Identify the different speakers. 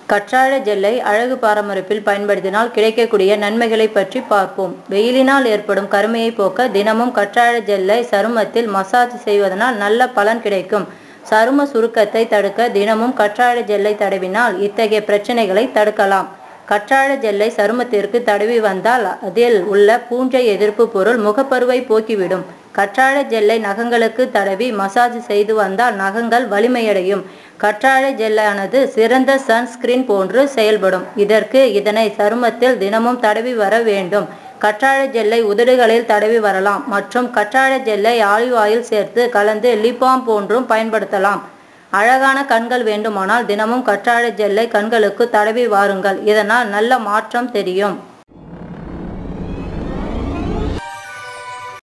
Speaker 1: கற்றாழை ஜெல்லை அழகு பராமரிப்பில் பயன்படுத்தினால் கிடைக்கக்கூடிய நன்மைகளை பற்றி பார்ப்போம் வெயிலினால் ஏற்படும் கருமையை போக்க தினமும் கற்றாழை ஜெல்லை சருமத்தில் மசாஜ் செய்வதனால் நல்ல பலன் கிடைக்கும் சரும சுருக்கத்தை தடுக்க தினமும் கற்றாழை ஜெல்லை தடவினால் இத்தகைய பிரச்சனைகளை தடுக்கலாம் கற்றாழை ஜெல்லை சருமத்திற்கு தடவி வந்தால் அதில் உள்ள பூஞ்சை எதிர்ப்பு பொருள் முகப்பருவை போக்கிவிடும் கற்றாழை ஜெல்லை நகங்களுக்கு தடவி மசாஜ் செய்து வந்தால் நகங்கள் வலிமையடையும் கற்றாழை ஜெல்லானது சிறந்த சன்ஸ்கிரீன் போன்று செயல்படும் இதற்கு இதனை சருமத்தில் தினமும் தடவி வர வேண்டும் கற்றாழை ஜெல்லை உதடுகளில் தடவி வரலாம் மற்றும் கற்றாழை ஜெல்லை ஆலிவ் ஆயில் சேர்த்து கலந்து லிப்பாம் போன்றும் பயன்படுத்தலாம் அழகான கண்கள் வேண்டுமானால் தினமும் கற்றாழை ஜெல்லை கண்களுக்கு தடவி வாருங்கள் இதனால் நல்ல மாற்றம் தெரியும்